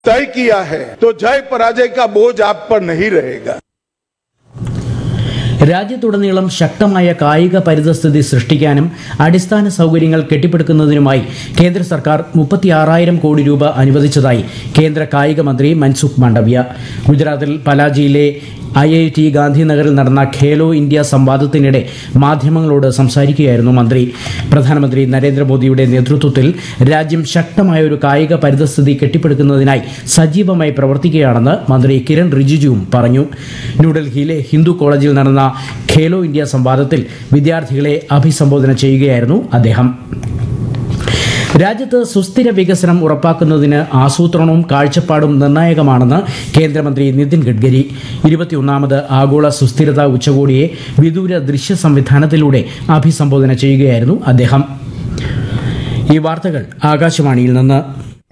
तय किया है तो जय पराजय का बोझ आप पर नहीं रहेगा രാജ്യത്തുടനീളം ശക്തമായ കായിക പരിതസ്ഥിതി സൃഷ്ടിക്കാനും അടിസ്ഥാന സൗകര്യങ്ങൾ കെട്ടിപ്പടുക്കുന്നതിനുമായി കേന്ദ്ര സർക്കാർ മുപ്പത്തിയാറായിരം കോടി രൂപ അനുവദിച്ചതായി കേന്ദ്ര കായിക മന്ത്രി മൻസുഖ് മാണ്ഡവ്യ ഗുജറാത്തിൽ പലാജിയിലെ ഐ ഐ ടി ഗാന്ധിനഗറിൽ നടന്ന ഖേലോ ഇന്ത്യ സംവാദത്തിനിടെ മാധ്യമങ്ങളോട് സംസാരിക്കുകയായിരുന്നു മന്ത്രി പ്രധാനമന്ത്രി നരേന്ദ്രമോദിയുടെ നേതൃത്വത്തിൽ രാജ്യം ശക്തമായ ഒരു കായിക പരിതസ്ഥിതി കെട്ടിപ്പടുക്കുന്നതിനായി സജീവമായി പ്രവർത്തിക്കുകയാണെന്ന് മന്ത്രി കിരൺ റിജിജുവും പറഞ്ഞു ന്യൂഡൽഹിയിലെ ഹിന്ദു കോളേജിൽ നടന്ന ഖേലോ ഇന്ത്യ സംവാദത്തിൽ വിദ്യാർത്ഥികളെ അഭിസംബോധന ചെയ്യുകയായിരുന്നു അദ്ദേഹം രാജ്യത്ത് സുസ്ഥിര വികസനം ഉറപ്പാക്കുന്നതിന് ആസൂത്രണവും കാഴ്ചപ്പാടും നിർണായകമാണെന്ന് കേന്ദ്രമന്ത്രി നിതിൻ ഗഡ്കരി ഇരുപത്തിയൊന്നാമത് ആഗോള സുസ്ഥിരതാ ഉച്ചകോടിയെ വിദൂര ദൃശ്യ സംവിധാനത്തിലൂടെ അഭിസംബോധന ചെയ്യുകയായിരുന്നു അദ്ദേഹം ഈ വാർത്തകൾ ആകാശവാണിയിൽ നിന്ന്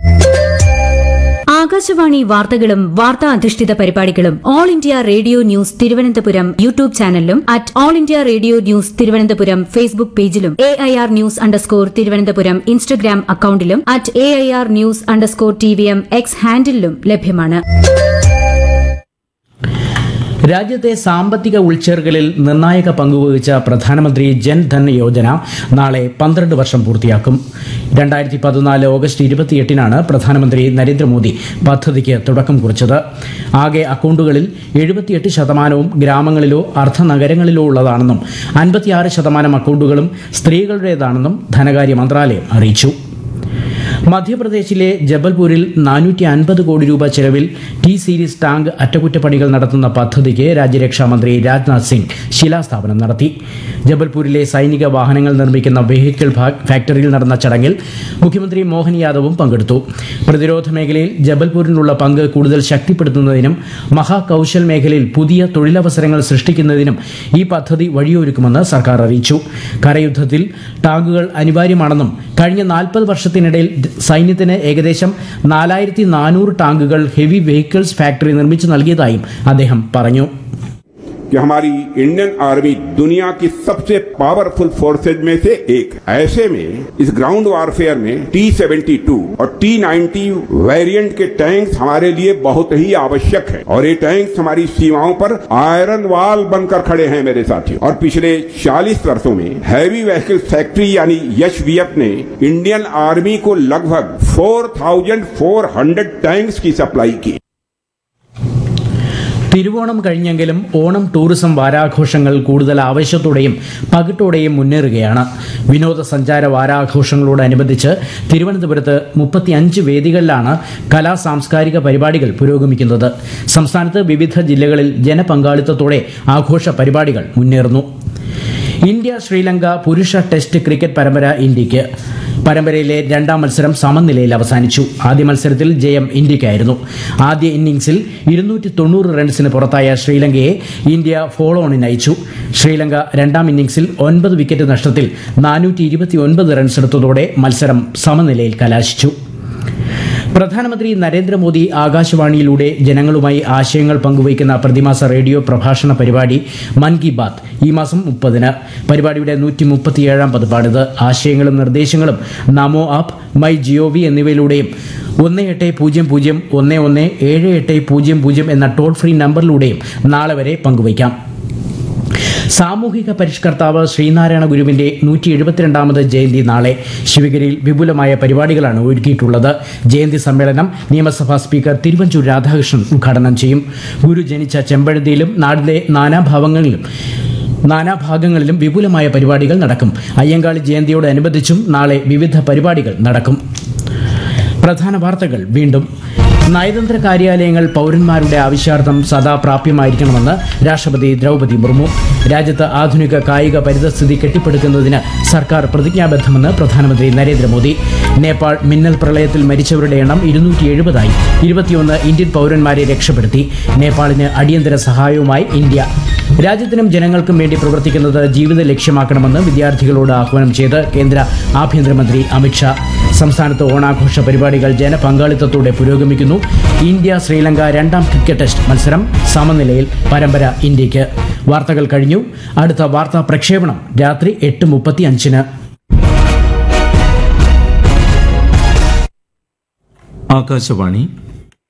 ആകാശവാണി വാർത്തകളും വാർത്താ അധിഷ്ഠിത പരിപാടികളും All India Radio news Thiruvananthapuram YouTube ചാനലിലും at All India Radio news Thiruvananthapuram Facebook പേജിലും A I R news underscore Thiruvananthapuram Instagram അക്കൌണ്ടിലും at A I R news underscore T V M X ഹാൻഡിലും ലഭ്യമാണ് രാജ്യത്തെ സാമ്പത്തിക ഉൾച്ചേർക്കലിൽ നിർണായക പങ്കുവഹിച്ച പ്രധാനമന്ത്രി ജൻധൻ യോജന നാളെ പന്ത്രണ്ട് വർഷം പൂർത്തിയാക്കും രണ്ടായിരത്തി പതിനാല് ഓഗസ്റ്റ് ഇരുപത്തിയെട്ടിനാണ് പ്രധാനമന്ത്രി നരേന്ദ്രമോദി പദ്ധതിക്ക് തുടക്കം കുറിച്ചത് ആകെ അക്കൗണ്ടുകളിൽ എഴുപത്തിയെട്ട് ശതമാനവും ഗ്രാമങ്ങളിലോ അർദ്ധനഗരങ്ങളിലോ ഉള്ളതാണെന്നും അൻപത്തിയാറ് ശതമാനം അക്കൗണ്ടുകളും സ്ത്രീകളുടേതാണെന്നും ധനകാര്യ മന്ത്രാലയം അറിയിച്ചു മധ്യപ്രദേശിലെ ജബൽപൂരിൽ നാനൂറ്റി അൻപത് കോടി രൂപ ചെലവിൽ ടി സീരീസ് ടാങ്ക് അറ്റകുറ്റപ്പണികൾ നടത്തുന്ന പദ്ധതിക്ക് രാജ്യരക്ഷാ മന്ത്രി രാജ്നാഥ് സിംഗ് ശിലാസ്ഥാപനം നടത്തി ജബൽപൂരിലെ സൈനിക വാഹനങ്ങൾ നിർമ്മിക്കുന്ന വെഹിക്കിൾ ഭാ- ഫാക്ടറിയിൽ നടന്ന ചടങ്ങിൽ മുഖ്യമന്ത്രി മോഹൻ യാദവും പങ്കെടുത്തു പ്രതിരോധ മേഖലയിൽ ജബൽപൂരിനുള്ള പങ്ക് കൂടുതൽ ശക്തിപ്പെടുത്തുന്നതിനും മഹാകൌശൽ മേഖലയിൽ പുതിയ തൊഴിലവസരങ്ങൾ സൃഷ്ടിക്കുന്നതിനും ഈ പദ്ധതി വഴിയൊരുക്കുമെന്ന് സർക്കാർ അറിയിച്ചു കരയുദ്ധത്തിൽ ടാങ്കുകൾ അനിവാര്യമാണെന്നും കഴിഞ്ഞ നാൽപ്പത് വർഷത്തിനിടയിൽ സൈന്യത്തിന് ഏകദേശം നാലായിരത്തി നാനൂറ് ടാങ്കുകൾ ഹെവി വെഹിക്കിൾസ് ഫാക്ടറി നിർമ്മിച്ചു നൽകിയതായും അദ്ദേഹം പറഞ്ഞു कि हमारी इंडियन आर्मी दुनिया की सबसे पावरफुल फोर्सेज में से एक है ऐसे में इस ग्राउंड वारफेयर में टी सेवेंटी टू और टी नाइन्टी वेरिएंट के टैंक्स हमारे लिए बहुत ही आवश्यक है और ये टैंक्स हमारी सीमाओं पर आयरन वाल बनकर खड़े हैं मेरे साथियों और पिछले 40 वर्षों में हैवी व्हीकल फैक्ट्री यानी यश ने इंडियन आर्मी को लगभग 4,400 टैंक्स की सप्लाई की തിരുവോണം കഴിഞ്ഞെങ്കിലും ഓണം ടൂറിസം വാരാഘോഷങ്ങൾ കൂടുതൽ ആവേശത്തോടെയും പകിട്ടോടെയും മുന്നേറുകയാണ് വിനോദസഞ്ചാര വാരാഘോഷങ്ങളോടനുബന്ധിച്ച് തിരുവനന്തപുരത്ത് മുപ്പത്തിയഞ്ച് വേദികളിലാണ് കലാ സാംസ്കാരിക പരിപാടികൾ പുരോഗമിക്കുന്നത് സംസ്ഥാനത്ത് വിവിധ ജില്ലകളിൽ ജനപങ്കാളിത്തത്തോടെ ആഘോഷ പരിപാടികൾ മുന്നേറുന്നു ഇന്ത്യ ശ്രീലങ്ക പുരുഷ ടെസ്റ്റ് ക്രിക്കറ്റ് പരമ്പര ഇന്ത്യക്ക് പരമ്പരയിലെ രണ്ടാം മത്സരം സമനിലയിൽ അവസാനിച്ചു ആദ്യ മത്സരത്തിൽ ജയം ഇന്ത്യക്കായിരുന്നു ആദ്യ ഇന്നിംഗ്സിൽ ഇരുന്നൂറ്റി തൊണ്ണൂറ് റൺസിന് പുറത്തായ ശ്രീലങ്കയെ ഇന്ത്യ ഫോളോ ഓണിന് അയച്ചു ശ്രീലങ്ക രണ്ടാം ഇന്നിംഗ്സിൽ ഒൻപത് വിക്കറ്റ് നഷ്ടത്തിൽ നാനൂറ്റി ഇരുപത്തി ഒൻപത് റൺസ് എടുത്തതോടെ മത്സരം സമനിലയിൽ കലാശിച്ചു പ്രധാനമന്ത്രി നരേന്ദ്രമോദി ആകാശവാണിയിലൂടെ ജനങ്ങളുമായി ആശയങ്ങൾ പങ്കുവയ്ക്കുന്ന പ്രതിമാസ റേഡിയോ പ്രഭാഷണ പരിപാടി മൻ കി ബാത്ത് ഈ മാസം മുപ്പതിന് പരിപാടിയുടെ നൂറ്റി മുപ്പത്തിയേഴാം പതിപ്പാണിത് ആശയങ്ങളും നിർദ്ദേശങ്ങളും നമോ ആപ്പ് മൈ ജിഒവി എന്നിവയിലൂടെയും ഒന്ന് എട്ട് പൂജ്യം പൂജ്യം ഒന്ന് ഒന്ന് ഏഴ് എട്ട് പൂജ്യം പൂജ്യം എന്ന ടോൾ ഫ്രീ നമ്പറിലൂടെയും നാളെ വരെ പങ്കുവയ്ക്കാം സാമൂഹിക പരിഷ്കർത്താവ് ശ്രീനാരായണ ഗുരുവിന്റെ നൂറ്റി എഴുപത്തിരണ്ടാമത് ജയന്തി നാളെ ശിവഗിരിയിൽ വിപുലമായ പരിപാടികളാണ് ഒരുക്കിയിട്ടുള്ളത് ജയന്തി സമ്മേളനം നിയമസഭാ സ്പീക്കർ തിരുവഞ്ചൂർ രാധാകൃഷ്ണൻ ഉദ്ഘാടനം ചെയ്യും ഗുരു ജനിച്ച ചെമ്പഴന്തിയിലും നാടിന്റെ നാനാഭാവങ്ങളിലും നാനാഭാഗങ്ങളിലും വിപുലമായ പരിപാടികൾ നടക്കും അയ്യങ്കാളി ജയന്തിയോടനുബന്ധിച്ചും നാളെ വിവിധ പരിപാടികൾ നടക്കും പ്രധാന വാർത്തകൾ വീണ്ടും നയതന്ത്ര കാര്യാലയങ്ങൾ പൗരന്മാരുടെ ആവശ്യാർത്ഥം സദാ പ്രാപ്യമായിരിക്കണമെന്ന് രാഷ്ട്രപതി ദ്രൗപദി മുർമു രാജ്യത്ത് ആധുനിക കായിക പരിതസ്ഥിതി കെട്ടിപ്പടുക്കുന്നതിന് സർക്കാർ പ്രതിജ്ഞാബദ്ധമെന്ന് പ്രധാനമന്ത്രി നരേന്ദ്രമോദി നേപ്പാൾ മിന്നൽ പ്രളയത്തിൽ മരിച്ചവരുടെ എണ്ണം ഇരുന്നൂറ്റി എഴുപതായി ഇരുപത്തിയൊന്ന് ഇന്ത്യൻ പൗരന്മാരെ രക്ഷപ്പെടുത്തി നേപ്പാളിന് അടിയന്തര സഹായവുമായി ഇന്ത്യ രാജ്യത്തിനും ജനങ്ങൾക്കും വേണ്ടി പ്രവർത്തിക്കുന്നത് ജീവിത ലക്ഷ്യമാക്കണമെന്ന് വിദ്യാർത്ഥികളോട് ആഹ്വാനം ചെയ്ത് കേന്ദ്ര ആഭ്യന്തരമന്ത്രി അമിത്ഷാ സംസ്ഥാനത്ത് ഓണാഘോഷ പരിപാടികൾ ജനപങ്കാളിത്തത്തോടെ പുരോഗമിക്കുന്നു ഇന്ത്യ ശ്രീലങ്ക രണ്ടാം ക്രിക്കറ്റ് ടെസ്റ്റ് മത്സരം സമനിലയിൽ പരമ്പര ഇന്ത്യക്ക് വാർത്തകൾ കഴിഞ്ഞു അടുത്ത വാർത്താ പ്രക്ഷേപണം രാത്രി എട്ട് മുപ്പത്തി അഞ്ചിന് ആകാശവാണി